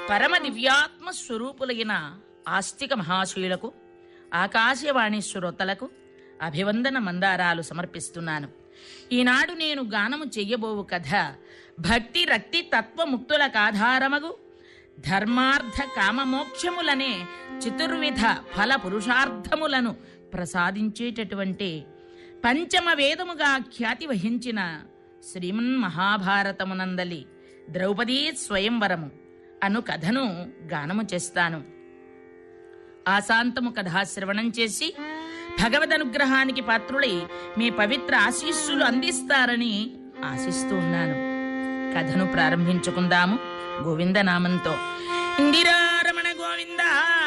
పరమ దివ్యాత్మ స్వరూపులైన ఆస్తిక మహాశయులకు ఆకాశవాణి శ్రోతలకు అభివందన మందారాలు సమర్పిస్తున్నాను ఈనాడు నేను గానము చెయ్యబోవు కథ భక్తి రక్తి తత్వముక్తులకు ఆధారమగు ధర్మార్థ కామమోక్షములనే చతుర్విధ ఫల పురుషార్థములను ప్రసాదించేటటువంటి పంచమ వేదముగా ఖ్యాతి వహించిన శ్రీమన్ మహాభారతమునందలి ద్రౌపదీ స్వయంవరము అను కథను గానము చేస్తాను ఆశాంతము కథాశ్రవణం చేసి భగవద్ అనుగ్రహానికి పాత్రులై మీ పవిత్ర ఆశీస్సులు అందిస్తారని ఆశిస్తూ ఉన్నాను కథను ప్రారంభించుకుందాము గోవింద నామంతో ఇందిరారమణ గోవింద